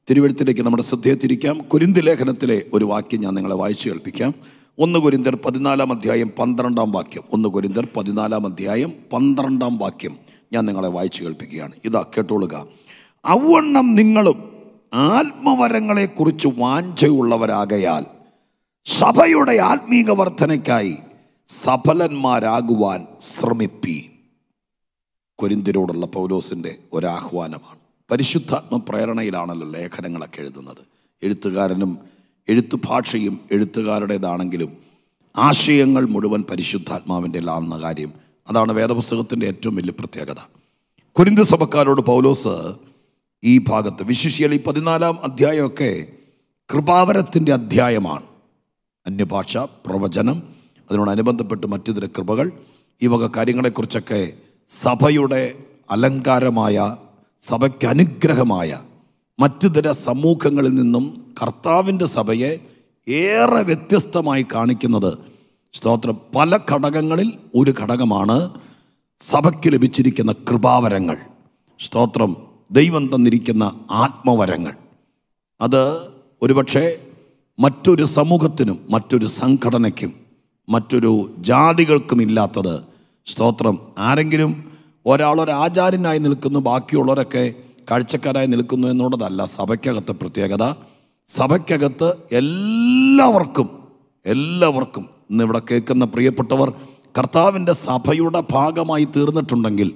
തിരുവഴുത്തിലേക്ക് നമ്മുടെ ശ്രദ്ധയെ തിരിക്കാം കുരിന്തി ലേഖനത്തിലെ ഒരു വാക്യം ഞാൻ നിങ്ങളെ വായിച്ചു കേൾപ്പിക്കാം ഒന്ന് കുരിന്തർ പതിനാലാം അധ്യായം പന്ത്രണ്ടാം വാക്യം ഒന്ന് കുരിന്തർ പതിനാലാം അധ്യായം പന്ത്രണ്ടാം വാക്യം ഞാൻ നിങ്ങളെ വായിച്ചു കേൾപ്പിക്കുകയാണ് ഇതാ കേട്ടോളുക അവണ്ണം നിങ്ങളും ആത്മവരങ്ങളെക്കുറിച്ച് വാഞ്ചയുള്ളവരാകയാൽ സഭയുടെ ആത്മീക വർധനയ്ക്കായി സഫലന്മാരാകുവാൻ ശ്രമിപ്പീൻ കൊരിന്തിരോടുള്ള പൗലോസിൻ്റെ ഒരാഹ്വാനമാണ് പരിശുദ്ധാത്മ പ്രേരണയിലാണല്ലോ ലേഖനങ്ങളൊക്കെ എഴുതുന്നത് എഴുത്തുകാരനും എഴുത്തു ഭാഷയും എഴുത്തുകാരുടേതാണെങ്കിലും ആശയങ്ങൾ മുഴുവൻ പരിശുദ്ധാത്മാവിൻ്റെ ആണെന്ന കാര്യം അതാണ് വേദപുസ്തകത്തിൻ്റെ ഏറ്റവും വലിയ പ്രത്യേകത കുരിന്ത് സഭക്കാരോട് പൗലോസ് ഈ ഭാഗത്ത് വിശിഷ്യൽ ഈ പതിനാലാം അധ്യായമൊക്കെ കൃപാവരത്തിൻ്റെ അധ്യായമാണ് അന്യഭാഷ പ്രവചനം അതിനോടനുബന്ധപ്പെട്ട് മറ്റു ചില കൃപകൾ ഈ വക കാര്യങ്ങളെക്കുറിച്ചൊക്കെ സഭയുടെ അലങ്കാരമായ സഭയ്ക്ക് അനുഗ്രഹമായ മറ്റു തര സമൂഹങ്ങളിൽ നിന്നും കർത്താവിൻ്റെ സഭയെ ഏറെ വ്യത്യസ്തമായി കാണിക്കുന്നത് സ്തോത്രം പല ഘടകങ്ങളിൽ ഒരു ഘടകമാണ് സഭയ്ക്ക് ലഭിച്ചിരിക്കുന്ന കൃപാവരങ്ങൾ സ്തോത്രം ദൈവം തന്നിരിക്കുന്ന ആത്മവരങ്ങൾ അത് ഒരുപക്ഷെ മറ്റൊരു സമൂഹത്തിനും മറ്റൊരു സംഘടനയ്ക്കും മറ്റൊരു ജാതികൾക്കും ഇല്ലാത്തത് സ്തോത്രം ആരെങ്കിലും ഒരാളൊരു ആചാര്യനായി നിൽക്കുന്നു ബാക്കിയുള്ളവരൊക്കെ കാഴ്ചക്കാരായി നിൽക്കുന്നു എന്നുള്ളതല്ല സഭയ്ക്കകത്തെ പ്രത്യേകത സഭയ്ക്കകത്ത് എല്ലാവർക്കും എല്ലാവർക്കും ഇന്ന് ഇവിടെ കേൾക്കുന്ന പ്രിയപ്പെട്ടവർ കർത്താവിൻ്റെ സഭയുടെ ഭാഗമായി തീർന്നിട്ടുണ്ടെങ്കിൽ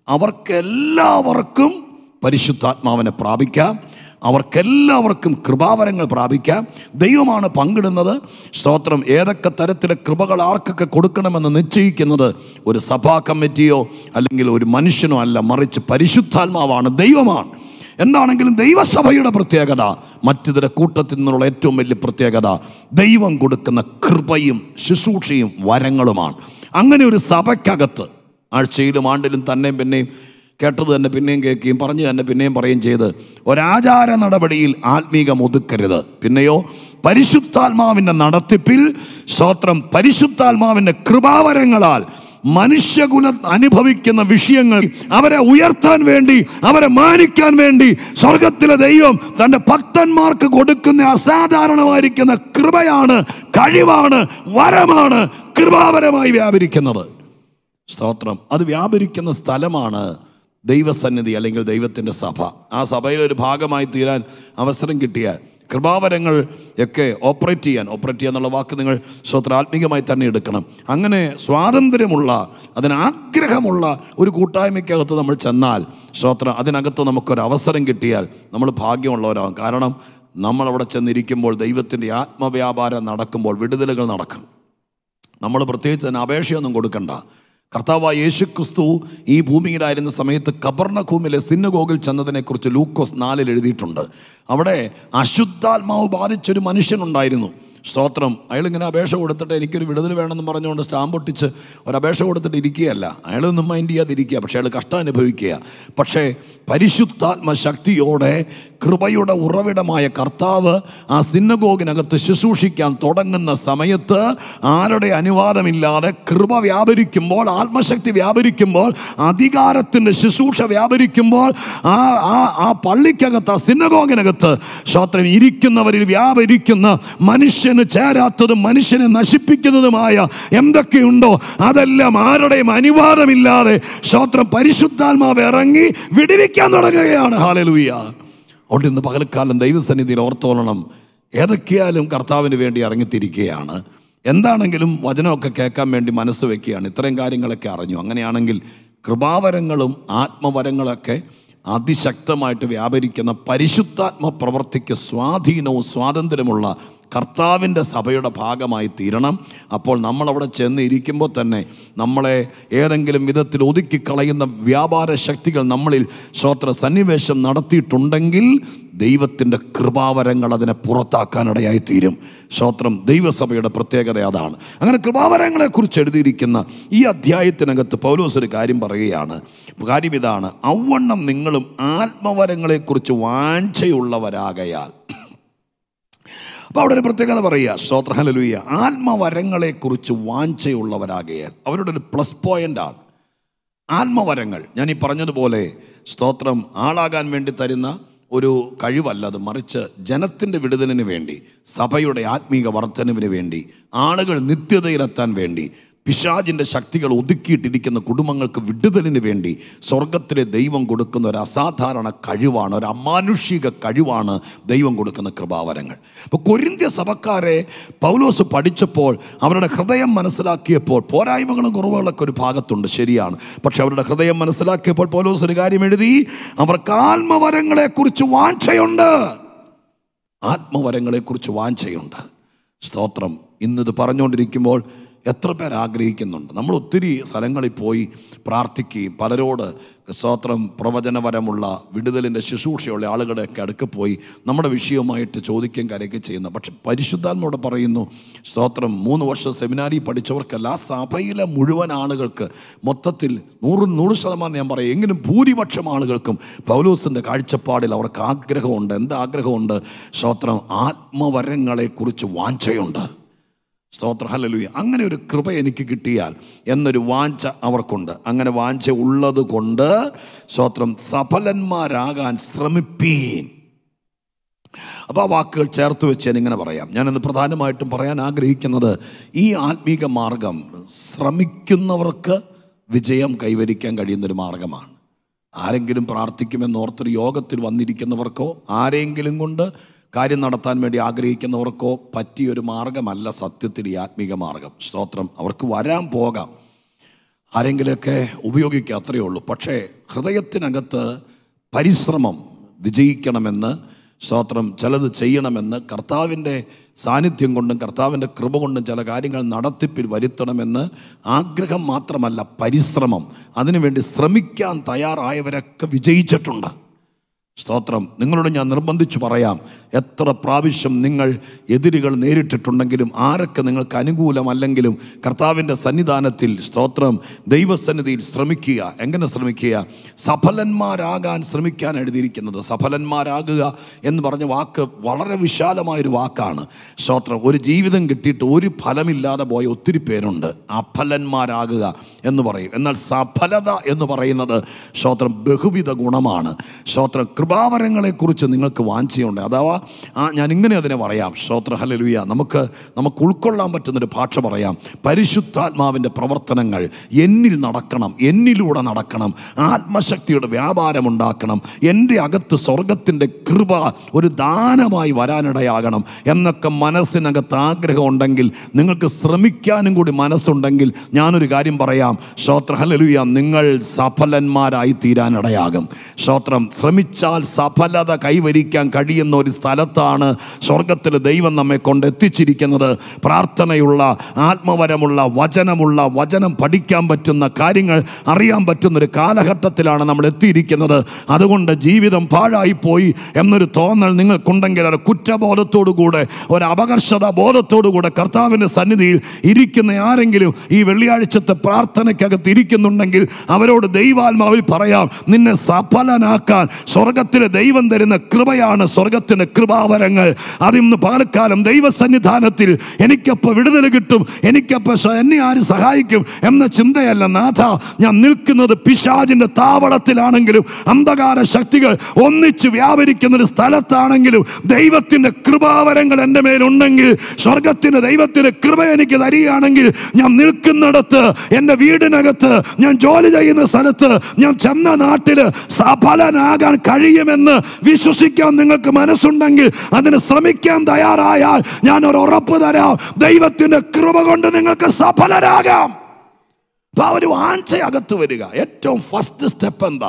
അവർക്കെല്ലാവർക്കും പരിശുദ്ധാത്മാവിനെ പ്രാപിക്കാം അവർക്കെല്ലാവർക്കും കൃപാവരങ്ങൾ പ്രാപിക്കാം ദൈവമാണ് പങ്കിടുന്നത് സ്തോത്രം ഏതൊക്കെ തരത്തിലെ കൃപകൾ ആർക്കൊക്കെ കൊടുക്കണമെന്ന് നിശ്ചയിക്കുന്നത് ഒരു സഭാ കമ്മിറ്റിയോ അല്ലെങ്കിൽ ഒരു മനുഷ്യനോ അല്ല മറിച്ച് പരിശുദ്ധാത്മാവാണ് ദൈവമാണ് എന്താണെങ്കിലും ദൈവസഭയുടെ പ്രത്യേകത മറ്റിതര കൂട്ടത്തിൽ നിന്നുള്ള ഏറ്റവും വലിയ പ്രത്യേകത ദൈവം കൊടുക്കുന്ന കൃപയും ശുശ്രൂഷയും വരങ്ങളുമാണ് അങ്ങനെ ഒരു സഭയ്ക്കകത്ത് ആഴ്ചയിലും ആണ്ടിലും തന്നെയും പിന്നെയും കേട്ടത് തന്നെ പിന്നെയും കേൾക്കുകയും പറഞ്ഞു തന്നെ പിന്നെയും പറയുകയും ചെയ്ത് ഒരാചാര നടപടിയിൽ ആത്മീകം ഒതുക്കരുത് പിന്നെയോ പരിശുദ്ധാത്മാവിൻ്റെ നടത്തിപ്പിൽ സ്തോത്രം പരിശുദ്ധാത്മാവിൻ്റെ കൃപാവരങ്ങളാൽ മനുഷ്യകുലം അനുഭവിക്കുന്ന വിഷയങ്ങൾ അവരെ ഉയർത്താൻ വേണ്ടി അവരെ മാനിക്കാൻ വേണ്ടി സ്വർഗത്തിലെ ദൈവം തൻ്റെ ഭക്തന്മാർക്ക് കൊടുക്കുന്ന അസാധാരണമായിരിക്കുന്ന കൃപയാണ് കഴിവാണ് വരമാണ് കൃപാവരമായി വ്യാപരിക്കുന്നത് സ്തോത്രം അത് വ്യാപരിക്കുന്ന സ്ഥലമാണ് ദൈവസന്നിധി അല്ലെങ്കിൽ ദൈവത്തിൻ്റെ സഭ ആ സഭയിൽ ഒരു ഭാഗമായി തീരാൻ അവസരം കിട്ടിയാൽ കൃപാവരങ്ങൾ ഒക്കെ ഓപ്പറേറ്റ് ചെയ്യാൻ ഓപ്പറേറ്റ് ചെയ്യുക എന്നുള്ള വാക്ക് നിങ്ങൾ സ്വത്രാത്മികമായി തന്നെ എടുക്കണം അങ്ങനെ സ്വാതന്ത്ര്യമുള്ള അതിനാഗ്രഹമുള്ള ഒരു കൂട്ടായ്മയ്ക്കകത്ത് നമ്മൾ ചെന്നാൽ സ്വത്രം അതിനകത്ത് നമുക്കൊരു അവസരം കിട്ടിയാൽ നമ്മൾ ഭാഗ്യമുള്ളവരാകും കാരണം നമ്മളവിടെ ചെന്നിരിക്കുമ്പോൾ ദൈവത്തിൻ്റെ ആത്മവ്യാപാരം നടക്കുമ്പോൾ വിടുതലുകൾ നടക്കും നമ്മൾ പ്രത്യേകിച്ച് തന്നെ അപേക്ഷയൊന്നും കൊടുക്കണ്ട കർത്താവായ യേശു ക്രിസ്തു ഈ ഭൂമിയിലായിരുന്ന സമയത്ത് കബർണഭൂമിയിലെ സിന്നഗോഗിൽ ചെന്നതിനെക്കുറിച്ച് ലൂക്കോസ് നാലിൽ എഴുതിയിട്ടുണ്ട് അവിടെ അശുദ്ധാത്മാവ് ബാധിച്ചൊരു മനുഷ്യനുണ്ടായിരുന്നു സ്തോത്രം അയാളിങ്ങനെ അപേക്ഷ കൊടുത്തിട്ട് എനിക്കൊരു വിടുതൽ വേണമെന്ന് പറഞ്ഞുകൊണ്ട് സ്റ്റാമ്പ് ഒട്ടിച്ച് ഒരു അപേക്ഷ കൊടുത്തിട്ട് ഇരിക്കുകയല്ല അയാളൊന്നും മൈൻഡ് ചെയ്യാതിരിക്കുക പക്ഷേ അയാൾ കഷ്ടം അനുഭവിക്കുക പക്ഷേ പരിശുദ്ധാത്മ ശക്തിയോടെ കൃപയുടെ ഉറവിടമായ കർത്താവ് ആ സിന്നഗോഗിനകത്ത് ശുശ്രൂഷിക്കാൻ തുടങ്ങുന്ന സമയത്ത് ആരുടെ അനുവാദമില്ലാതെ കൃപ വ്യാപരിക്കുമ്പോൾ ആത്മശക്തി വ്യാപരിക്കുമ്പോൾ അധികാരത്തിൻ്റെ ശുശ്രൂഷ വ്യാപരിക്കുമ്പോൾ ആ ആ ആ പള്ളിക്കകത്ത് ആ സിന്നഗോഗിനകത്ത് ശ്രോത്രം ഇരിക്കുന്നവരിൽ വ്യാപരിക്കുന്ന മനുഷ്യന് ചേരാത്തതും മനുഷ്യനെ നശിപ്പിക്കുന്നതുമായ എന്തൊക്കെയുണ്ടോ അതെല്ലാം ആരുടെയും അനുവാദമില്ലാതെ ശ്രോത്രം പരിശുദ്ധാത്മാവ് ഇറങ്ങി വിടുവിക്കാൻ തുടങ്ങുകയാണ് ഹാലലുയ്യ അതുകൊണ്ട് ഇന്ന് പകൽക്കാലം ദൈവസന്നിധിയിൽ ഓർത്തോളണം ഏതൊക്കെയാലും കർത്താവിന് വേണ്ടി ഇറങ്ങിത്തിരിക്കുകയാണ് എന്താണെങ്കിലും വചനമൊക്കെ കേൾക്കാൻ വേണ്ടി മനസ്സ് വെക്കുകയാണ് ഇത്രയും കാര്യങ്ങളൊക്കെ അറിഞ്ഞു അങ്ങനെയാണെങ്കിൽ കൃപാവരങ്ങളും ആത്മവരങ്ങളൊക്കെ അതിശക്തമായിട്ട് വ്യാപരിക്കുന്ന പരിശുദ്ധാത്മ പ്രവർത്തിക്ക് സ്വാധീനവും സ്വാതന്ത്ര്യമുള്ള കർത്താവിൻ്റെ സഭയുടെ ഭാഗമായി തീരണം അപ്പോൾ നമ്മളവിടെ ചെന്ന് ഇരിക്കുമ്പോൾ തന്നെ നമ്മളെ ഏതെങ്കിലും വിധത്തിൽ ഒതുക്കിക്കളയുന്ന വ്യാപാര ശക്തികൾ നമ്മളിൽ ശ്രോത്ര സന്നിവേശം നടത്തിയിട്ടുണ്ടെങ്കിൽ ദൈവത്തിൻ്റെ കൃപാവരങ്ങൾ അതിനെ പുറത്താക്കാനിടയായി തീരും ശ്രോത്രം ദൈവസഭയുടെ പ്രത്യേകത അതാണ് അങ്ങനെ കൃപാവരങ്ങളെക്കുറിച്ച് എഴുതിയിരിക്കുന്ന ഈ അധ്യായത്തിനകത്ത് പൗലോസ് ഒരു കാര്യം പറയുകയാണ് കാര്യം ഇതാണ് ഔവണ്ണം നിങ്ങളും ആത്മവരങ്ങളെക്കുറിച്ച് വാഞ്ചയുള്ളവരാകയാൽ അപ്പോൾ അവിടെ ഒരു പ്രത്യേകത പറയുക സ്തോത്രഹലലുയ്യ ആത്മവരങ്ങളെക്കുറിച്ച് വാഞ്ചയുള്ളവരാകയാൽ അവരുടെ ഒരു പ്ലസ് പോയിൻ്റാണ് ആത്മവരങ്ങൾ ഞാൻ ഈ പറഞ്ഞതുപോലെ സ്തോത്രം ആളാകാൻ വേണ്ടി തരുന്ന ഒരു കഴിവല്ല അത് മറിച്ച് ജനത്തിൻ്റെ വിടുതലിന് വേണ്ടി സഭയുടെ ആത്മീക വർധനവിന് വേണ്ടി ആളുകൾ നിത്യതയിലെത്താൻ വേണ്ടി പിശാജിൻ്റെ ശക്തികൾ ഒതുക്കിയിട്ടിരിക്കുന്ന കുടുംബങ്ങൾക്ക് വിടുതലിന് വേണ്ടി സ്വർഗത്തിലെ ദൈവം കൊടുക്കുന്ന ഒരു അസാധാരണ കഴിവാണ് ഒരു അമാനുഷിക കഴിവാണ് ദൈവം കൊടുക്കുന്ന കൃപാവരങ്ങൾ അപ്പോൾ കൊരിന്ത്യ സഭക്കാരെ പൗലോസ് പഠിച്ചപ്പോൾ അവരുടെ ഹൃദയം മനസ്സിലാക്കിയപ്പോൾ പോരായ്മകളും കുറവുകളൊക്കെ ഒരു ഭാഗത്തുണ്ട് ശരിയാണ് പക്ഷെ അവരുടെ ഹൃദയം മനസ്സിലാക്കിയപ്പോൾ പൗലോസ് ഒരു കാര്യം എഴുതി അവർക്ക് ആത്മവരങ്ങളെക്കുറിച്ച് വാഞ്ചയുണ്ട് ആത്മവരങ്ങളെക്കുറിച്ച് വാഞ്ചയുണ്ട് സ്തോത്രം ഇന്നിത് പറഞ്ഞുകൊണ്ടിരിക്കുമ്പോൾ എത്ര പേർ ആഗ്രഹിക്കുന്നുണ്ട് നമ്മൾ ഒത്തിരി സ്ഥലങ്ങളിൽ പോയി പ്രാർത്ഥിക്കുകയും പലരോട് സ്തോത്രം പ്രവചനപരമുള്ള വിടുതലിൻ്റെ ശുശ്രൂഷയുള്ള ആളുകളുടെയൊക്കെ അടുക്ക് പോയി നമ്മുടെ വിഷയവുമായിട്ട് ചോദിക്കുകയും കാര്യമൊക്കെ ചെയ്യുന്നു പക്ഷെ പരിശുദ്ധാത്മയോട് പറയുന്നു സ്തോത്രം മൂന്ന് വർഷം സെമിനാരി പഠിച്ചവർക്കല്ല ആ സഭയിലെ മുഴുവൻ ആളുകൾക്ക് മൊത്തത്തിൽ നൂറ് നൂറ് ശതമാനം ഞാൻ പറയും എങ്കിലും ഭൂരിപക്ഷം ആളുകൾക്കും പൗലോസിൻ്റെ കാഴ്ചപ്പാടിൽ അവർക്ക് ആഗ്രഹമുണ്ട് എന്ത് ആഗ്രഹമുണ്ട് സ്തോത്രം ആത്മവരങ്ങളെക്കുറിച്ച് വാഞ്ചയുണ്ട് സ്തോത്ര ഹല്ലേലൂയ അങ്ങനെ ഒരു കൃപ എനിക്ക് കിട്ടിയാൽ എന്നൊരു വാഞ്ച അവർക്കുണ്ട് അങ്ങനെ വാഞ്ച ഉള്ളത് കൊണ്ട് സ്തോത്രം സഫലന്മാരാകാൻ ശ്രമിപ്പീൻ അപ്പോൾ ആ വാക്കുകൾ ചേർത്ത് വെച്ച് ഞാൻ ഇങ്ങനെ പറയാം ഞാനിന്ന് പ്രധാനമായിട്ടും പറയാൻ ആഗ്രഹിക്കുന്നത് ഈ ആത്മീക മാർഗം ശ്രമിക്കുന്നവർക്ക് വിജയം കൈവരിക്കാൻ കഴിയുന്നൊരു മാർഗമാണ് ആരെങ്കിലും പ്രാർത്ഥിക്കുമെന്ന് ഓർത്തൊരു യോഗത്തിൽ വന്നിരിക്കുന്നവർക്കോ ആരെങ്കിലും കൊണ്ട് കാര്യം നടത്താൻ വേണ്ടി ആഗ്രഹിക്കുന്നവർക്കോ പറ്റിയൊരു മാർഗമല്ല സത്യത്തിൽ ഈ ആത്മീക മാർഗം സ്തോത്രം അവർക്ക് വരാൻ പോകാം ആരെങ്കിലുമൊക്കെ ഉപയോഗിക്കുക അത്രയേ ഉള്ളൂ പക്ഷേ ഹൃദയത്തിനകത്ത് പരിശ്രമം വിജയിക്കണമെന്ന് സ്തോത്രം ചിലത് ചെയ്യണമെന്ന് കർത്താവിൻ്റെ സാന്നിധ്യം കൊണ്ടും കർത്താവിൻ്റെ കൃപ കൊണ്ടും ചില കാര്യങ്ങൾ നടത്തിപ്പിൽ വരുത്തണമെന്ന് ആഗ്രഹം മാത്രമല്ല പരിശ്രമം അതിനുവേണ്ടി ശ്രമിക്കാൻ തയ്യാറായവരൊക്കെ വിജയിച്ചിട്ടുണ്ട് സ്തോത്രം നിങ്ങളോട് ഞാൻ നിർബന്ധിച്ച് പറയാം എത്ര പ്രാവശ്യം നിങ്ങൾ എതിരുകൾ നേരിട്ടിട്ടുണ്ടെങ്കിലും ആരൊക്കെ നിങ്ങൾക്ക് അനുകൂലമല്ലെങ്കിലും കർത്താവിൻ്റെ സന്നിധാനത്തിൽ സ്തോത്രം ദൈവസന്നിധിയിൽ ശ്രമിക്കുക എങ്ങനെ ശ്രമിക്കുക സഫലന്മാരാകാൻ ശ്രമിക്കാൻ എഴുതിയിരിക്കുന്നത് സഫലന്മാരാകുക എന്ന് പറഞ്ഞ വാക്ക് വളരെ വിശാലമായൊരു വാക്കാണ് സ്തോത്രം ഒരു ജീവിതം കിട്ടിയിട്ട് ഒരു ഫലമില്ലാതെ പോയ ഒത്തിരി പേരുണ്ട് അഫലന്മാരാകുക എന്ന് പറയും എന്നാൽ സഫലത എന്ന് പറയുന്നത് സ്തോത്രം ബഹുവിധ ഗുണമാണ് സ്തോത്രം കൃപാവരങ്ങളെക്കുറിച്ച് നിങ്ങൾക്ക് വാഞ്ചയുണ്ട് അഥവാ ആ ഞാൻ ഇങ്ങനെ അതിനെ പറയാം സ്തോത്ര ഹലലുയ നമുക്ക് നമുക്ക് ഉൾക്കൊള്ളാൻ പറ്റുന്നൊരു ഭാഷ പറയാം പരിശുദ്ധാത്മാവിൻ്റെ പ്രവർത്തനങ്ങൾ എന്നിൽ നടക്കണം എന്നിലൂടെ നടക്കണം ആത്മശക്തിയുടെ വ്യാപാരം ഉണ്ടാക്കണം എൻ്റെ അകത്ത് സ്വർഗത്തിൻ്റെ കൃപ ഒരു ദാനമായി വരാനിടയാകണം എന്നൊക്കെ മനസ്സിനകത്ത് ആഗ്രഹമുണ്ടെങ്കിൽ നിങ്ങൾക്ക് ശ്രമിക്കാനും കൂടി മനസ്സുണ്ടെങ്കിൽ ഞാനൊരു കാര്യം പറയാം ശ്രോത്ര ഹലലുയ നിങ്ങൾ സഫലന്മാരായി തീരാനിടയാകും ശ്രോത്രം ശ്രമിച്ചാൽ സഫലത കൈവരിക്കാൻ കഴിയുന്ന ഒരു സ്ഥലത്താണ് സ്വർഗത്തിൽ ദൈവം നമ്മെ കൊണ്ട് എത്തിച്ചിരിക്കുന്നത് പ്രാർത്ഥനയുള്ള ആത്മവരമുള്ള വചനമുള്ള വചനം പഠിക്കാൻ പറ്റുന്ന കാര്യങ്ങൾ അറിയാൻ പറ്റുന്ന ഒരു കാലഘട്ടത്തിലാണ് നമ്മൾ എത്തിയിരിക്കുന്നത് അതുകൊണ്ട് ജീവിതം പാഴായിപ്പോയി എന്നൊരു തോന്നൽ നിങ്ങൾക്കുണ്ടെങ്കിൽ ഒരു കുറ്റബോധത്തോടു കൂടെ ഒരു അപകർഷത ബോധത്തോടു കൂടെ കർത്താവിൻ്റെ സന്നിധിയിൽ ഇരിക്കുന്ന ആരെങ്കിലും ഈ വെള്ളിയാഴ്ചത്തെ പ്രാർത്ഥനയ്ക്കകത്ത് ഇരിക്കുന്നുണ്ടെങ്കിൽ അവരോട് ദൈവാത്മാവിൽ പറയാം നിന്നെ സഫലനാക്കാൻ സ്വർഗത്തിലെ ദൈവം തരുന്ന കൃപയാണ് സ്വർഗത്തിൻ്റെ കൃപാവരങ്ങൾ അതിന്ന് പകൽക്കാലം ദൈവസന്നിധാനത്തിൽ എനിക്കപ്പോൾ വിടുതൽ കിട്ടും എനിക്കപ്പോൾ സ്വ- എന്നെ ആര് സഹായിക്കും എന്ന ചിന്തയല്ല നാഥ ഞാൻ നിൽക്കുന്നത് പിശാജിന്റെ താവളത്തിലാണെങ്കിലും അന്ധകാര ശക്തികൾ ഒന്നിച്ച് വ്യാപരിക്കുന്ന ഒരു സ്ഥലത്താണെങ്കിലും ദൈവത്തിന്റെ കൃപാവരങ്ങൾ എൻ്റെ മേലുണ്ടെങ്കിൽ സ്വർഗത്തിന്റെ ദൈവത്തിന്റെ കൃപ എനിക്ക് തരികയാണെങ്കിൽ ഞാൻ നിൽക്കുന്നിടത്ത് എൻ്റെ വീടിനകത്ത് ഞാൻ ജോലി ചെയ്യുന്ന സ്ഥലത്ത് ഞാൻ ചെന്ന നാട്ടില് സഫലനാകാൻ കഴിയുമെന്ന് വിശ്വസിക്കാൻ നിങ്ങൾക്ക് മനസ്സുണ്ടെങ്കിൽ അതിന് ശ്രമിക്കാൻ തയ്യാറായാൽ ഞാൻ ഒരു ഉറപ്പ് തരാം ദൈവത്തിന്റെ കൃപ കൊണ്ട് നിങ്ങൾക്ക് സഫലരാകാം അപ്പൊ ആ ഒരു വാഞ്ച അകത്ത് വരിക ഏറ്റവും ഫസ്റ്റ് സ്റ്റെപ്പ് എന്താ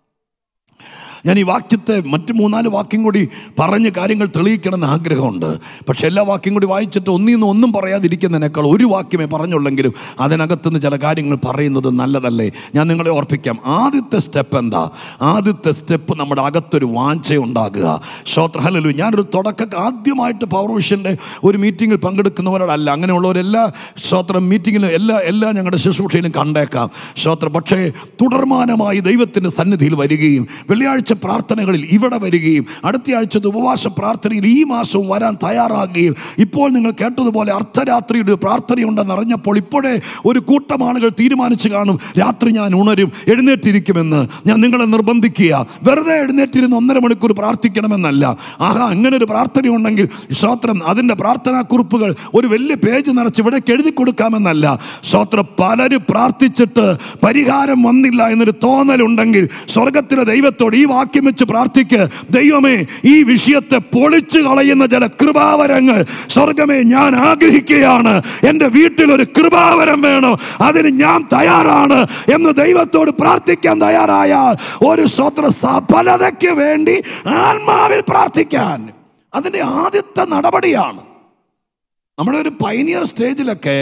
ഞാൻ ഈ വാക്യത്തെ മറ്റ് മൂന്നാല് വാക്യം കൂടി പറഞ്ഞ് കാര്യങ്ങൾ തെളിയിക്കണമെന്ന് ആഗ്രഹമുണ്ട് പക്ഷെ എല്ലാ വാക്യം കൂടി വായിച്ചിട്ട് ഒന്നിൽ നിന്ന് ഒന്നും പറയാതിരിക്കുന്നതിനേക്കാൾ ഒരു വാക്യമേ പറഞ്ഞുള്ളെങ്കിലും അതിനകത്തുനിന്ന് ചില കാര്യങ്ങൾ പറയുന്നത് നല്ലതല്ലേ ഞാൻ നിങ്ങളെ ഓർപ്പിക്കാം ആദ്യത്തെ സ്റ്റെപ്പ് എന്താ ആദ്യത്തെ സ്റ്റെപ്പ് നമ്മുടെ അകത്തൊരു വാഞ്ച ഉണ്ടാകുക ശ്രോത്രഹലു ഞാനൊരു തുടക്ക ആദ്യമായിട്ട് പവർ വിഷൻ്റെ ഒരു മീറ്റിങ്ങിൽ പങ്കെടുക്കുന്നവരോടല്ല അങ്ങനെയുള്ളവരെല്ലാ ശ്രോത്രം മീറ്റിങ്ങിലും എല്ലാ എല്ലാ ഞങ്ങളുടെ ശുശ്രൂഷയിലും കണ്ടേക്കാം ശ്രോത്രം പക്ഷേ തുടർമാനമായി ദൈവത്തിൻ്റെ സന്നിധിയിൽ വരികയും വെള്ളിയാഴ്ച ആഴ്ച പ്രാർത്ഥനകളിൽ ഇവിടെ വരികയും അടുത്ത ആഴ്ചത്തെ ഉപവാസ പ്രാർത്ഥനയിൽ ഈ മാസവും വരാൻ തയ്യാറാകുകയും ഇപ്പോൾ നിങ്ങൾ കേട്ടതുപോലെ അർദ്ധരാത്രിയുടെ പ്രാർത്ഥനയുണ്ടെന്ന് അറിഞ്ഞപ്പോൾ ഇപ്പോഴേ ഒരു കൂട്ടം ആളുകൾ തീരുമാനിച്ചു കാണും രാത്രി ഞാൻ ഉണരും എഴുന്നേറ്റിരിക്കുമെന്ന് ഞാൻ നിങ്ങളെ നിർബന്ധിക്കുക വെറുതെ എഴുന്നേറ്റിരുന്ന് ഒന്നര മണിക്കൂർ പ്രാർത്ഥിക്കണമെന്നല്ല ആഹാ അങ്ങനെ ഒരു പ്രാർത്ഥനയുണ്ടെങ്കിൽ സ്തോത്രം അതിൻ്റെ പ്രാർത്ഥനാക്കുറിപ്പുകൾ ഒരു വലിയ പേജ് നിറച്ച് ഇവിടേക്ക് എഴുതി കൊടുക്കാമെന്നല്ല സ്തോത്രം പലരും പ്രാർത്ഥിച്ചിട്ട് പരിഹാരം വന്നില്ല എന്നൊരു തോന്നലുണ്ടെങ്കിൽ സ്വർഗത്തിലെ ദൈവത്തോട് ഈ വാക്യം വെച്ച് പ്രാർത്ഥിക്ക് ദൈവമേ ഈ വിഷയത്തെ പൊളിച്ചു കളയുന്ന ചില കൃപാവരങ്ങൾ സ്വർഗമേ ഞാൻ ആഗ്രഹിക്കുകയാണ് എൻ്റെ വീട്ടിൽ ഒരു കൃപാവരം വേണം അതിന് ഞാൻ തയ്യാറാണ് എന്ന് ദൈവത്തോട് പ്രാർത്ഥിക്കാൻ തയ്യാറായാൽ ഒരു സ്വത്ര സഫലതയ്ക്ക് വേണ്ടി ആത്മാവിൽ പ്രാർത്ഥിക്കാൻ അതിൻ്റെ ആദ്യത്തെ നടപടിയാണ് നമ്മുടെ ഒരു പൈനിയർ സ്റ്റേജിലൊക്കെ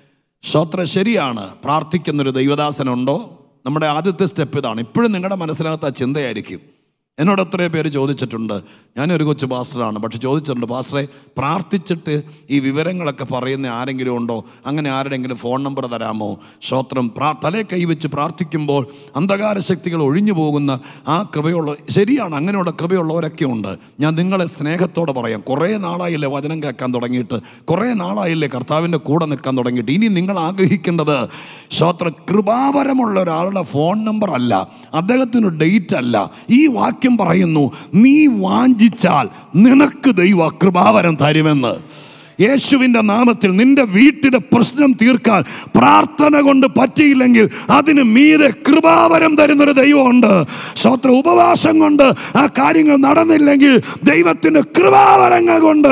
സ്വത്ര ശരിയാണ് പ്രാർത്ഥിക്കുന്നൊരു ദൈവദാസനുണ്ടോ നമ്മുടെ ആദ്യത്തെ സ്റ്റെപ്പ് ഇതാണ് ഇപ്പോഴും നിങ്ങളുടെ മനസ്സിനകത്ത് ആ ചിന്തയായിരിക്കും എന്നോട് എത്രയോ പേര് ചോദിച്ചിട്ടുണ്ട് ഞാനൊരു കൊച്ചു പാസ്റ്ററാണ് പക്ഷെ ചോദിച്ചിട്ടുണ്ട് പാസ്റ്ററെ പ്രാർത്ഥിച്ചിട്ട് ഈ വിവരങ്ങളൊക്കെ പറയുന്ന ആരെങ്കിലും ഉണ്ടോ അങ്ങനെ ആരുടെങ്കിലും ഫോൺ നമ്പർ തരാമോ ശ്രോത്രം പ്രാ തലേ കൈവച്ച് പ്രാർത്ഥിക്കുമ്പോൾ അന്ധകാര ശക്തികൾ ഒഴിഞ്ഞു പോകുന്ന ആ കൃപയുള്ള ശരിയാണ് അങ്ങനെയുള്ള കൃപയുള്ളവരൊക്കെ ഉണ്ട് ഞാൻ നിങ്ങളെ സ്നേഹത്തോടെ പറയാം കുറേ നാളായില്ലേ വചനം കേൾക്കാൻ തുടങ്ങിയിട്ട് കുറേ നാളായില്ലേ കർത്താവിൻ്റെ കൂടെ നിൽക്കാൻ തുടങ്ങിയിട്ട് ഇനി നിങ്ങൾ ആഗ്രഹിക്കേണ്ടത് ശ്രോത്ര കൃപാപരമുള്ള ഒരാളുടെ ഫോൺ നമ്പർ അല്ല അദ്ദേഹത്തിന് ഡേറ്റ് അല്ല ഈ വാക്യം പറയുന്നു നീ വാഞ്ചിച്ചാൽ നിനക്ക് ദൈവ കൃപാവരം തരുമെന്ന് യേശുവിൻ്റെ നാമത്തിൽ നിന്റെ വീട്ടിലെ പ്രശ്നം തീർക്കാൻ പ്രാർത്ഥന കൊണ്ട് പറ്റിയില്ലെങ്കിൽ അതിന് മീതെ കൃപാവരം തരുന്നൊരു ദൈവമുണ്ട് സ്വത്ര ഉപവാസം കൊണ്ട് ആ കാര്യങ്ങൾ നടന്നില്ലെങ്കിൽ ദൈവത്തിൻ്റെ കൃപാവരങ്ങൾ കൊണ്ട്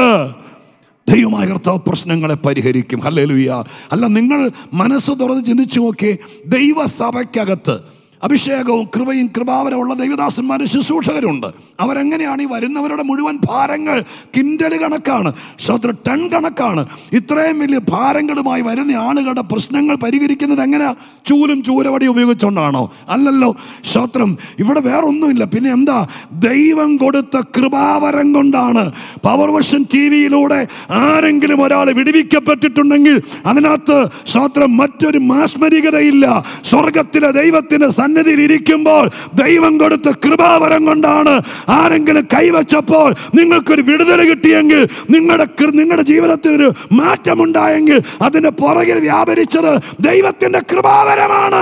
ദൈവമായ കർത്താവ് പ്രശ്നങ്ങളെ പരിഹരിക്കും ഹല്ലേലൂയ അല്ല നിങ്ങൾ മനസ്സ് തുറന്ന് ചിന്തിച്ചു നോക്കി ദൈവസഭയ്ക്കകത്ത് അഭിഷേകവും കൃപയും കൃപാവരമുള്ള ദൈവദാസന്മാരും ശുശ്രൂഷകരുണ്ട് അവരെങ്ങനെയാണ് ഈ വരുന്നവരുടെ മുഴുവൻ ഭാരങ്ങൾ കിൻഡൽ കണക്കാണ് ശത്രു ടൺ കണക്കാണ് ഇത്രയും വലിയ ഭാരങ്ങളുമായി വരുന്ന ആളുകളുടെ പ്രശ്നങ്ങൾ പരിഹരിക്കുന്നത് എങ്ങനെയാ ചൂലും ചൂരവടി ഉപയോഗിച്ചുകൊണ്ടാണോ അല്ലല്ലോ ശത്രം ഇവിടെ വേറൊന്നുമില്ല പിന്നെ എന്താ ദൈവം കൊടുത്ത കൃപാവരം കൊണ്ടാണ് പവർ വർഷൻ ടി വിയിലൂടെ ആരെങ്കിലും ഒരാൾ വിടുവിക്കപ്പെട്ടിട്ടുണ്ടെങ്കിൽ അതിനകത്ത് സ്വത്രം മറ്റൊരു മാസ്മരികതയില്ല സ്വർഗത്തിലെ ദൈവത്തിന്റെ സന്നിധിയിൽ ഇരിക്കുമ്പോൾ ദൈവം കൊടുത്ത കൃപാവരം കൊണ്ടാണ് ആരെങ്കിലും കൈവച്ചപ്പോൾ നിങ്ങൾക്കൊരു വിടുതൽ കിട്ടിയെങ്കിൽ നിങ്ങളുടെ കൃ- നിങ്ങളുടെ ജീവിതത്തിൽ ഒരു മാറ്റമുണ്ടായെങ്കിൽ അതിന്റെ പുറകിൽ വ്യാപരിച്ചത് ദൈവത്തിന്റെ കൃപാവരമാണ്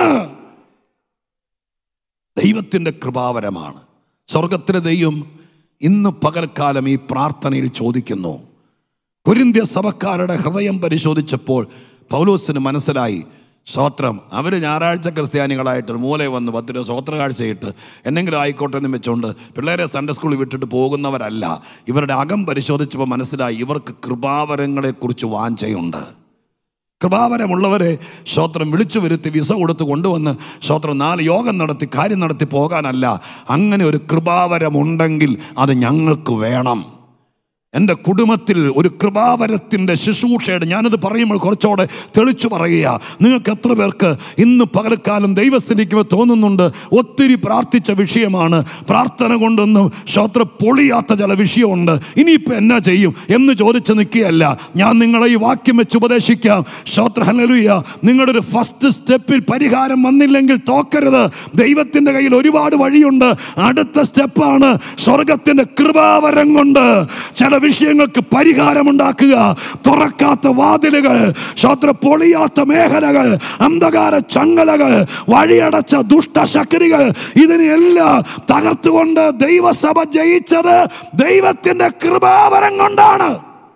ദൈവത്തിൻ്റെ കൃപാവരമാണ് സ്വർഗത്തിലെ ദൈവം ഇന്ന് പകൽക്കാലം ഈ പ്രാർത്ഥനയിൽ ചോദിക്കുന്നു കുരിന്ത്യ സഭക്കാരുടെ ഹൃദയം പരിശോധിച്ചപ്പോൾ പൗലോസിന് മനസ്സിലായി സ്വോത്രം അവർ ഞായറാഴ്ച ക്രിസ്ത്യാനികളായിട്ട് ഒരു മൂലയിൽ വന്ന് പത്ത് രൂപ സ്വോത്ര കാഴ്ചയിട്ട് എന്നെങ്കിലും ആയിക്കോട്ടെ എന്ന് വെച്ചുകൊണ്ട് പിള്ളേരെ സൺഡേ സ്കൂളിൽ വിട്ടിട്ട് പോകുന്നവരല്ല ഇവരുടെ അകം പരിശോധിച്ചപ്പോൾ മനസ്സിലായി ഇവർക്ക് കൃപാവരങ്ങളെക്കുറിച്ച് വാഞ്ചയുണ്ട് കൃപാവരമുള്ളവരെ ശ്രോത്രം വിളിച്ചു വരുത്തി വിസ കൊടുത്ത് കൊണ്ടുവന്ന് ശ്രോത്രം നാല് യോഗം നടത്തി കാര്യം നടത്തി പോകാനല്ല അങ്ങനെ ഒരു കൃപാവരമുണ്ടെങ്കിൽ അത് ഞങ്ങൾക്ക് വേണം എൻ്റെ കുടുംബത്തിൽ ഒരു കൃപാവരത്തിൻ്റെ ശുശ്രൂഷയുടെ ഞാനത് പറയുമ്പോൾ കുറച്ചുകൂടെ തെളിച്ചു പറയുക നിങ്ങൾക്ക് എത്ര പേർക്ക് ഇന്ന് പകൽക്കാലം ദൈവസ്ഥിതിക്കുമ്പോൾ തോന്നുന്നുണ്ട് ഒത്തിരി പ്രാർത്ഥിച്ച വിഷയമാണ് പ്രാർത്ഥന കൊണ്ടൊന്നും ശ്രോത്ര പൊളിയാത്ത ചില വിഷയമുണ്ട് ഇനിയിപ്പോൾ എന്നാ ചെയ്യും എന്ന് ചോദിച്ച് നിൽക്കുകയല്ല ഞാൻ നിങ്ങളെ ഈ വാക്യം വെച്ച് ഉപദേശിക്കാം ശ്രോത്ര ഹലലുയ നിങ്ങളുടെ ഒരു ഫസ്റ്റ് സ്റ്റെപ്പിൽ പരിഹാരം വന്നില്ലെങ്കിൽ തോക്കരുത് ദൈവത്തിൻ്റെ കയ്യിൽ ഒരുപാട് വഴിയുണ്ട് അടുത്ത സ്റ്റെപ്പാണ് സ്വർഗത്തിൻ്റെ കൃപാവരം കൊണ്ട് ചില വിഷയങ്ങൾക്ക് പരിഹാരമുണ്ടാക്കുക തുറക്കാത്ത വാതിലുകൾ ശ്രോത്ര പൊളിയാത്ത മേഖലകൾ അന്ധകാര ചങ്ങലകൾ വഴിയടച്ച ദുഷ്ടശക്തികൾ ഇതിനെല്ലാം തകർത്തുകൊണ്ട് ദൈവസഭ ജയിച്ചത് ദൈവത്തിന്റെ കൃപാവരം കൊണ്ടാണ്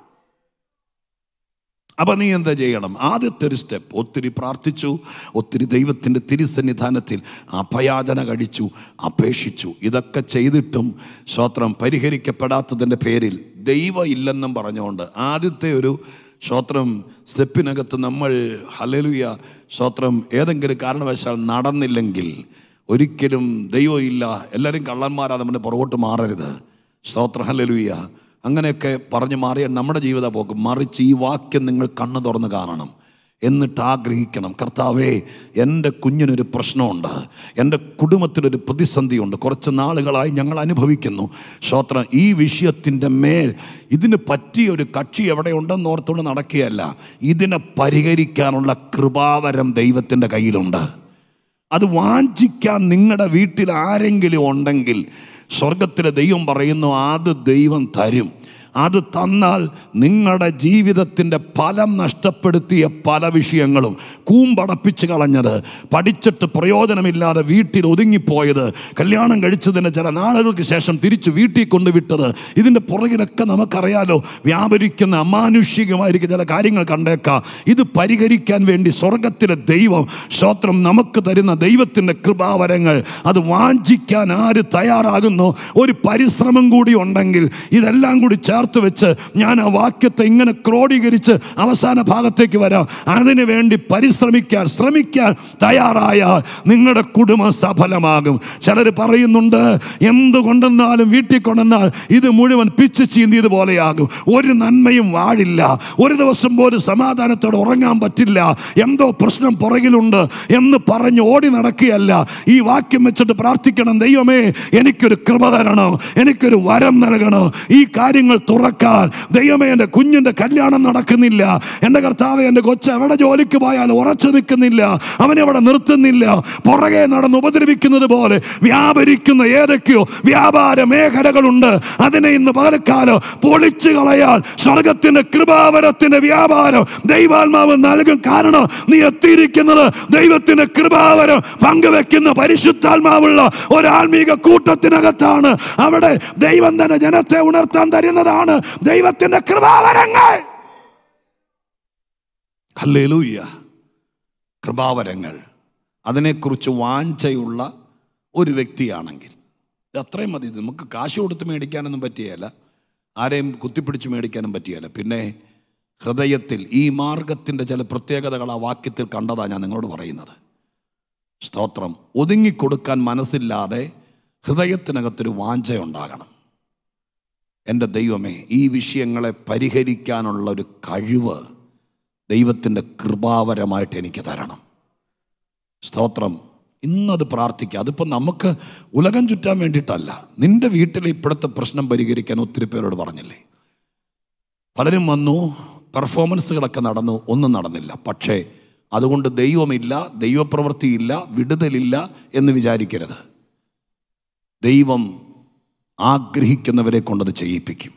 അപ്പൊ നീ എന്താ ചെയ്യണം ആദ്യത്തെ ഒരു സ്റ്റെപ്പ് ഒത്തിരി പ്രാർത്ഥിച്ചു ഒത്തിരി ദൈവത്തിൻ്റെ തിരുസന്നിധാനത്തിൽ അഭയാചന കഴിച്ചു അപേക്ഷിച്ചു ഇതൊക്കെ ചെയ്തിട്ടും സ്വത്രം പരിഹരിക്കപ്പെടാത്തതിൻ്റെ പേരിൽ ദൈവം ഇല്ലെന്നും പറഞ്ഞുകൊണ്ട് ആദ്യത്തെ ഒരു സ്വത്രം സ്റ്റെപ്പിനകത്ത് നമ്മൾ ഹലലുയ സ്വത്രം ഏതെങ്കിലും കാരണവശാൽ നടന്നില്ലെങ്കിൽ ഒരിക്കലും ദൈവം ഇല്ല എല്ലാവരും കള്ളന്മാരാ നമ്മുടെ പുറകോട്ട് മാറരുത് സ്തോത്ര ഹലലുയ അങ്ങനെയൊക്കെ പറഞ്ഞു മാറിയാൽ നമ്മുടെ ജീവിത പോക്ക് മറിച്ച് ഈ വാക്യം നിങ്ങൾ കണ്ണു തുറന്ന് കാണണം എന്നിട്ട് ആഗ്രഹിക്കണം കർത്താവേ എൻ്റെ കുഞ്ഞിനൊരു പ്രശ്നമുണ്ട് എൻ്റെ കുടുംബത്തിലൊരു പ്രതിസന്ധിയുണ്ട് കുറച്ച് നാളുകളായി ഞങ്ങൾ അനുഭവിക്കുന്നു ശ്രോത്ര ഈ വിഷയത്തിൻ്റെ മേൽ ഇതിന് പറ്റിയ ഒരു കക്ഷി എവിടെ ഉണ്ടെന്ന് ഓർത്തുകൊണ്ട് നടക്കുകയല്ല ഇതിനെ പരിഹരിക്കാനുള്ള കൃപാവരം ദൈവത്തിൻ്റെ കയ്യിലുണ്ട് അത് വാഞ്ചിക്കാൻ നിങ്ങളുടെ വീട്ടിൽ ആരെങ്കിലും ഉണ്ടെങ്കിൽ സ്വർഗത്തിലെ ദൈവം പറയുന്നു അത് ദൈവം തരും അത് തന്നാൽ നിങ്ങളുടെ ജീവിതത്തിൻ്റെ ഫലം നഷ്ടപ്പെടുത്തിയ പല വിഷയങ്ങളും കൂമ്പടപ്പിച്ച് കളഞ്ഞത് പഠിച്ചിട്ട് പ്രയോജനമില്ലാതെ വീട്ടിൽ ഒതുങ്ങിപ്പോയത് കല്യാണം കഴിച്ചതിന് ചില നാളുകൾക്ക് ശേഷം തിരിച്ച് വീട്ടിൽ കൊണ്ടുവിട്ടത് ഇതിൻ്റെ പുറകിലൊക്കെ നമുക്കറിയാലോ വ്യാപരിക്കുന്ന അമാനുഷികമായിരിക്കും ചില കാര്യങ്ങൾ കണ്ടേക്കാം ഇത് പരിഹരിക്കാൻ വേണ്ടി സ്വർഗത്തിലെ ദൈവം സ്തോത്രം നമുക്ക് തരുന്ന ദൈവത്തിൻ്റെ കൃപാവരങ്ങൾ അത് വാഞ്ചിക്കാൻ ആര് തയ്യാറാകുന്നു ഒരു പരിശ്രമം കൂടി ഉണ്ടെങ്കിൽ ഇതെല്ലാം കൂടി ചേർത്ത് വെച്ച് ഞാൻ ആ വാക്യത്തെ ഇങ്ങനെ ക്രോഡീകരിച്ച് അവസാന ഭാഗത്തേക്ക് വരാം അതിനു വേണ്ടി പരിശ്രമിക്കാൻ ശ്രമിക്കാൻ തയ്യാറായാൽ നിങ്ങളുടെ കുടുംബം സഫലമാകും ചിലർ പറയുന്നുണ്ട് എന്തുകൊണ്ടെന്നാലും വീട്ടിൽ കൊണ്ടെന്നാൽ ഇത് മുഴുവൻ പിച്ച് ചീന്തിയത് പോലെയാകും ഒരു നന്മയും വാഴില്ല ഒരു ദിവസം പോലും സമാധാനത്തോടെ ഉറങ്ങാൻ പറ്റില്ല എന്തോ പ്രശ്നം പുറകിലുണ്ട് എന്ന് പറഞ്ഞ് ഓടി നടക്കുകയല്ല ഈ വാക്യം വെച്ചിട്ട് പ്രാർത്ഥിക്കണം ദൈവമേ എനിക്കൊരു കൃപ തരണം എനിക്കൊരു വരം നൽകണം ഈ കാര്യങ്ങൾ തുറക്കാൻ ദൈവമേ എൻ്റെ കുഞ്ഞിൻ്റെ കല്യാണം നടക്കുന്നില്ല എൻ്റെ കർത്താവ് എൻ്റെ കൊച്ച് എവിടെ ജോലിക്ക് പോയാൽ ഉറച്ചു നിൽക്കുന്നില്ല അവനെവിടെ നിർത്തുന്നില്ല പുറകെ നടന്ന് ഉപദ്രവിക്കുന്നത് പോലെ വ്യാപരിക്കുന്ന ഏതൊക്കെയോ വ്യാപാര മേഖലകളുണ്ട് അതിനെ ഇന്ന് പകലക്കാലം പൊളിച്ചു കളയാൻ സ്വർഗത്തിന്റെ കൃപാവരത്തിന്റെ വ്യാപാരം ദൈവാത്മാവ് നൽകും കാരണം നീ എത്തിയിരിക്കുന്നത് ദൈവത്തിന്റെ കൃപാവരം പങ്കുവെക്കുന്ന പരിശുദ്ധാത്മാവുള്ള ഒരു ആത്മീക കൂട്ടത്തിനകത്താണ് അവിടെ ദൈവം തന്നെ ജനത്തെ ഉണർത്താൻ തരുന്നതാണ് ദൈവത്തിന്റെ കൃപാവരങ്ങൾ ഹല്ലേലൂയ കൃപാവരങ്ങൾ അതിനെക്കുറിച്ച് വാഞ്ചയുള്ള ഒരു വ്യക്തിയാണെങ്കിൽ ഇത് അത്രയും മതി ഇത് നമുക്ക് കാശ് കൊടുത്ത് മേടിക്കാനൊന്നും പറ്റിയല്ല ആരെയും കുത്തിപ്പിടിച്ച് മേടിക്കാനും പറ്റിയല്ല പിന്നെ ഹൃദയത്തിൽ ഈ മാർഗത്തിൻ്റെ ചില പ്രത്യേകതകൾ ആ വാക്യത്തിൽ കണ്ടതാണ് ഞാൻ നിങ്ങളോട് പറയുന്നത് സ്തോത്രം ഒതുങ്ങിക്കൊടുക്കാൻ മനസ്സില്ലാതെ ഹൃദയത്തിനകത്തൊരു വാഞ്ചയുണ്ടാകണം എൻ്റെ ദൈവമേ ഈ വിഷയങ്ങളെ പരിഹരിക്കാനുള്ള ഒരു കഴിവ് ദൈവത്തിൻ്റെ കൃപാവരമായിട്ട് എനിക്ക് തരണം സ്തോത്രം ഇന്നത് പ്രാർത്ഥിക്കുക അതിപ്പോൾ നമുക്ക് ഉലകം ചുറ്റാൻ വേണ്ടിയിട്ടല്ല നിന്റെ വീട്ടിലെ ഇപ്പോഴത്തെ പ്രശ്നം പരിഹരിക്കാൻ ഒത്തിരി പേരോട് പറഞ്ഞില്ലേ പലരും വന്നു പെർഫോമൻസുകളൊക്കെ നടന്നു ഒന്നും നടന്നില്ല പക്ഷേ അതുകൊണ്ട് ദൈവമില്ല ദൈവപ്രവൃത്തിയില്ല വിടുതലില്ല എന്ന് വിചാരിക്കരുത് ദൈവം ആഗ്രഹിക്കുന്നവരെ കൊണ്ടത് ചെയ്യിപ്പിക്കും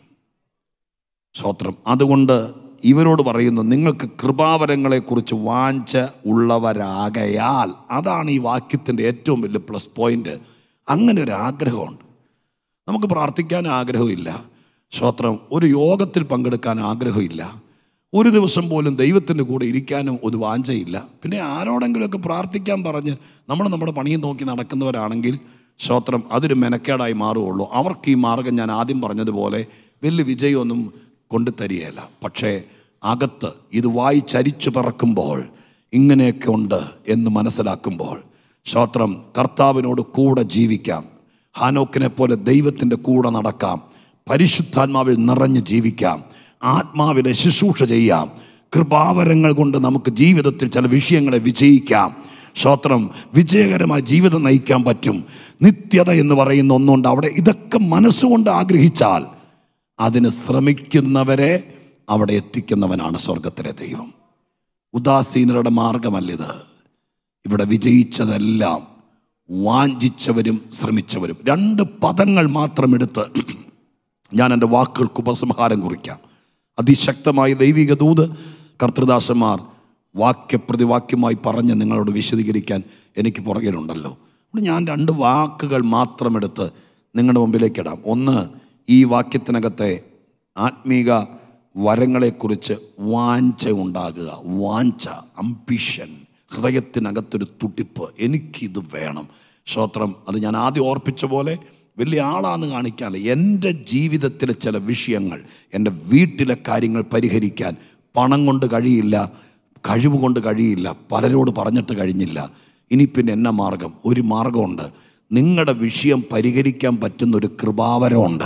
സ്തോത്രം അതുകൊണ്ട് ഇവരോട് പറയുന്നു നിങ്ങൾക്ക് കൃപാവരങ്ങളെക്കുറിച്ച് വാഞ്ച ഉള്ളവരാകയാൽ അതാണ് ഈ വാക്യത്തിൻ്റെ ഏറ്റവും വലിയ പ്ലസ് പോയിന്റ് അങ്ങനെ ഒരു ആഗ്രഹമുണ്ട് നമുക്ക് പ്രാർത്ഥിക്കാൻ ആഗ്രഹമില്ല സ്തോത്രം ഒരു യോഗത്തിൽ പങ്കെടുക്കാൻ ആഗ്രഹമില്ല ഒരു ദിവസം പോലും ദൈവത്തിൻ്റെ കൂടെ ഇരിക്കാനും ഒരു വാഞ്ചയില്ല പിന്നെ ആരോടെങ്കിലുമൊക്കെ പ്രാർത്ഥിക്കാൻ പറഞ്ഞ് നമ്മൾ നമ്മുടെ പണിയും നോക്കി നടക്കുന്നവരാണെങ്കിൽ സ്തോത്രം അതൊരു മെനക്കേടായി മാറുകയുള്ളൂ അവർക്ക് ഈ മാർഗം ഞാൻ ആദ്യം പറഞ്ഞതുപോലെ വലിയ വിജയമൊന്നും കൊണ്ടു തരികയില്ല പക്ഷേ അകത്ത് ഇത് വായിച്ചരിച്ചു പറക്കുമ്പോൾ ഇങ്ങനെയൊക്കെ ഉണ്ട് എന്ന് മനസ്സിലാക്കുമ്പോൾ സ്തോത്രം കർത്താവിനോട് കൂടെ ജീവിക്കാം ഹാനോക്കിനെ പോലെ ദൈവത്തിൻ്റെ കൂടെ നടക്കാം പരിശുദ്ധാത്മാവിൽ നിറഞ്ഞ് ജീവിക്കാം ആത്മാവിലെ ശുശ്രൂഷ ചെയ്യാം കൃപാവരങ്ങൾ കൊണ്ട് നമുക്ക് ജീവിതത്തിൽ ചില വിഷയങ്ങളെ വിജയിക്കാം സ്തോത്രം വിജയകരമായ ജീവിതം നയിക്കാൻ പറ്റും നിത്യത എന്ന് പറയുന്ന ഒന്നുണ്ട് അവിടെ ഇതൊക്കെ മനസ്സുകൊണ്ട് ആഗ്രഹിച്ചാൽ അതിന് ശ്രമിക്കുന്നവരെ അവിടെ എത്തിക്കുന്നവനാണ് സ്വർഗത്തിലെ ദൈവം ഉദാസീനരുടെ മാർഗമല്ലിത് ഇവിടെ വിജയിച്ചതെല്ലാം വാഞ്ചിച്ചവരും ശ്രമിച്ചവരും രണ്ട് പദങ്ങൾ മാത്രം എടുത്ത് ഞാൻ എൻ്റെ വാക്കുകൾക്ക് ഉപസംഹാരം കുറിക്കാം അതിശക്തമായ ദൈവിക ദൂത് കർത്തൃദാസന്മാർ വാക്യപ്രതിവാക്യമായി പറഞ്ഞ് നിങ്ങളോട് വിശദീകരിക്കാൻ എനിക്ക് പുറകിലുണ്ടല്ലോ അതുകൊണ്ട് ഞാൻ രണ്ട് വാക്കുകൾ മാത്രം എടുത്ത് നിങ്ങളുടെ മുമ്പിലേക്ക് ഇടാം ഒന്ന് ഈ വാക്യത്തിനകത്തെ ആത്മീക വരങ്ങളെക്കുറിച്ച് വാഞ്ച ഉണ്ടാകുക വാഞ്ച അംബിഷൻ ഹൃദയത്തിനകത്തൊരു തുടിപ്പ് എനിക്കിത് വേണം സ്തോത്രം അത് ഞാൻ ആദ്യം ഓർപ്പിച്ച പോലെ വലിയ ആളാന്ന് കാണിക്കാതെ എൻ്റെ ജീവിതത്തിലെ ചില വിഷയങ്ങൾ എൻ്റെ വീട്ടിലെ കാര്യങ്ങൾ പരിഹരിക്കാൻ പണം കൊണ്ട് കഴിയില്ല കഴിവ് കൊണ്ട് കഴിയില്ല പലരോട് പറഞ്ഞിട്ട് കഴിഞ്ഞില്ല ഇനി പിന്നെ എന്നാ മാർഗം ഒരു മാർഗമുണ്ട് നിങ്ങളുടെ വിഷയം പരിഹരിക്കാൻ പറ്റുന്ന ഒരു കൃപാവരമുണ്ട്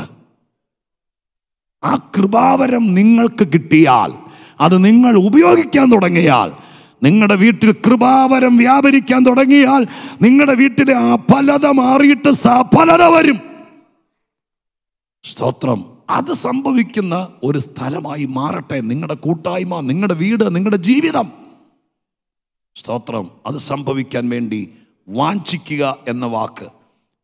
ആ കൃപാവരം നിങ്ങൾക്ക് കിട്ടിയാൽ അത് നിങ്ങൾ ഉപയോഗിക്കാൻ തുടങ്ങിയാൽ നിങ്ങളുടെ വീട്ടിൽ കൃപാവരം വ്യാപരിക്കാൻ തുടങ്ങിയാൽ നിങ്ങളുടെ വീട്ടിലെ അഫലത മാറിയിട്ട് സഫലത വരും സ്തോത്രം അത് സംഭവിക്കുന്ന ഒരു സ്ഥലമായി മാറട്ടെ നിങ്ങളുടെ കൂട്ടായ്മ നിങ്ങളുടെ വീട് നിങ്ങളുടെ ജീവിതം സ്തോത്രം അത് സംഭവിക്കാൻ വേണ്ടി വാഞ്ചിക്കുക എന്ന വാക്ക്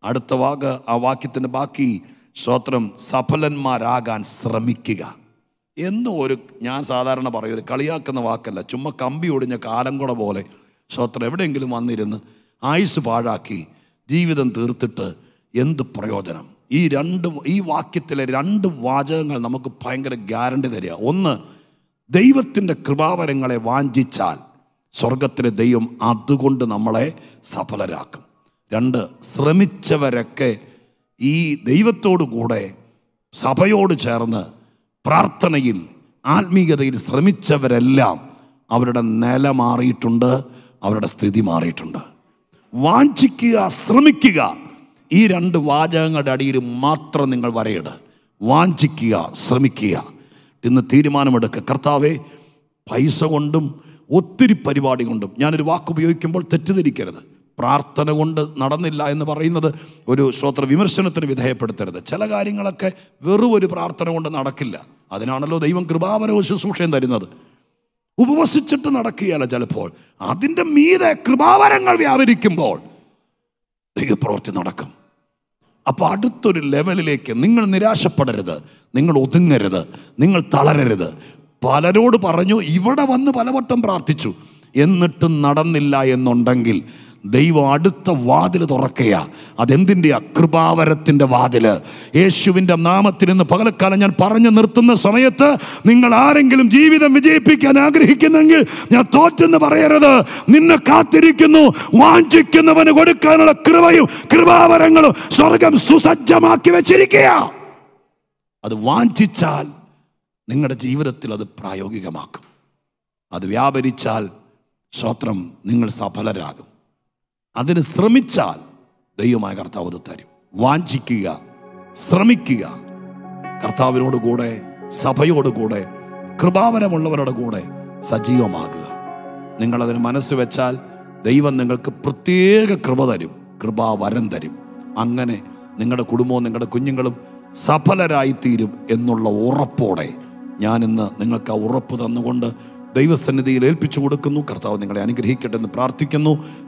അടുത്ത വാക്ക് ആ വാക്യത്തിൻ്റെ ബാക്കി സ്വത്രം സഫലന്മാരാകാൻ ശ്രമിക്കുക എന്നും ഒരു ഞാൻ സാധാരണ പറയും ഒരു കളിയാക്കുന്ന വാക്കല്ല ചുമ്മാ കമ്പി ഒടിഞ്ഞ കാലം കൂടെ പോലെ സ്വത്രം എവിടെയെങ്കിലും വന്നിരുന്ന് ആയുസ് പാഴാക്കി ജീവിതം തീർത്തിട്ട് എന്ത് പ്രയോജനം ഈ രണ്ട് ഈ വാക്യത്തിലെ രണ്ട് വാചകങ്ങൾ നമുക്ക് ഭയങ്കര ഗ്യാരണ്ടി തരിക ഒന്ന് ദൈവത്തിൻ്റെ കൃപാവരങ്ങളെ വാഞ്ചിച്ചാൽ സ്വർഗത്തിലെ ദൈവം അതുകൊണ്ട് നമ്മളെ സഫലരാക്കും രണ്ട് ശ്രമിച്ചവരൊക്കെ ഈ ദൈവത്തോടു കൂടെ സഭയോട് ചേർന്ന് പ്രാർത്ഥനയിൽ ആത്മീയതയിൽ ശ്രമിച്ചവരെല്ലാം അവരുടെ നില മാറിയിട്ടുണ്ട് അവരുടെ സ്ഥിതി മാറിയിട്ടുണ്ട് വാഞ്ചിക്കുക ശ്രമിക്കുക ഈ രണ്ട് വാചകങ്ങളുടെ അടിയിൽ മാത്രം നിങ്ങൾ വരയിട് വാഞ്ചിക്കുക ശ്രമിക്കുക ഇന്ന് തീരുമാനമെടുക്കുക കർത്താവെ പൈസ കൊണ്ടും ഒത്തിരി പരിപാടി കൊണ്ടും ഞാനൊരു വാക്ക് ഉപയോഗിക്കുമ്പോൾ തെറ്റിദ്ധരിക്കരുത് പ്രാർത്ഥന കൊണ്ട് നടന്നില്ല എന്ന് പറയുന്നത് ഒരു ശ്രോത്ര വിമർശനത്തിന് വിധേയപ്പെടുത്തരുത് ചില കാര്യങ്ങളൊക്കെ വെറും ഒരു പ്രാർത്ഥന കൊണ്ട് നടക്കില്ല അതിനാണല്ലോ ദൈവം കൃപാവരവും ശുശ്രൂഷയും തരുന്നത് ഉപവസിച്ചിട്ട് നടക്കുകയല്ല ചിലപ്പോൾ അതിൻ്റെ മീതെ കൃപാവരങ്ങൾ വ്യാപരിക്കുമ്പോൾ ദൈവപ്രവൃത്തി നടക്കും അപ്പോൾ അടുത്തൊരു ലെവലിലേക്ക് നിങ്ങൾ നിരാശപ്പെടരുത് നിങ്ങൾ ഒതുങ്ങരുത് നിങ്ങൾ തളരരുത് പലരോട് പറഞ്ഞു ഇവിടെ വന്ന് പലവട്ടം പ്രാർത്ഥിച്ചു എന്നിട്ടും നടന്നില്ല എന്നുണ്ടെങ്കിൽ ദൈവം അടുത്ത വാതിൽ തുറക്കുക അതെന്തിൻ്റെയാ കൃപാവരത്തിൻ്റെ വാതില് യേശുവിൻ്റെ നാമത്തിൽ ഇന്ന് പകലക്കാലം ഞാൻ പറഞ്ഞു നിർത്തുന്ന സമയത്ത് നിങ്ങൾ ആരെങ്കിലും ജീവിതം വിജയിപ്പിക്കാൻ ആഗ്രഹിക്കുന്നെങ്കിൽ ഞാൻ തോറ്റെന്ന് പറയരുത് നിന്നെ കാത്തിരിക്കുന്നു വാഞ്ചിക്കുന്നവന് കൊടുക്കാനുള്ള കൃപയും കൃപാവരങ്ങളും സ്വർഗം സുസജ്ജമാക്കി വെച്ചിരിക്കുക അത് വാഞ്ചിച്ചാൽ നിങ്ങളുടെ ജീവിതത്തിൽ അത് പ്രായോഗികമാക്കും അത് വ്യാപരിച്ചാൽ സ്വത്രം നിങ്ങൾ സഫലരാകും അതിന് ശ്രമിച്ചാൽ ദൈവമായ കർത്താവ് അത് തരും വാഞ്ചിക്കുക ശ്രമിക്കുക കർത്താവിനോട് കൂടെ സഭയോട് കൂടെ കൃപാവരമുള്ളവരുടെ കൂടെ സജീവമാകുക നിങ്ങളതിന് മനസ്സ് വെച്ചാൽ ദൈവം നിങ്ങൾക്ക് പ്രത്യേക കൃപ തരും കൃപാവരം തരും അങ്ങനെ നിങ്ങളുടെ കുടുംബവും നിങ്ങളുടെ കുഞ്ഞുങ്ങളും സഫലരായിത്തീരും എന്നുള്ള ഉറപ്പോടെ ഞാനിന്ന് നിങ്ങൾക്ക് ആ ഉറപ്പ് തന്നുകൊണ്ട് ദൈവസന്നിധിയിൽ ഏൽപ്പിച്ചു കൊടുക്കുന്നു കർത്താവ് നിങ്ങളെ അനുഗ്രഹിക്കട്ടെ എന്ന് പ്രാർത്ഥിക്കുന്നു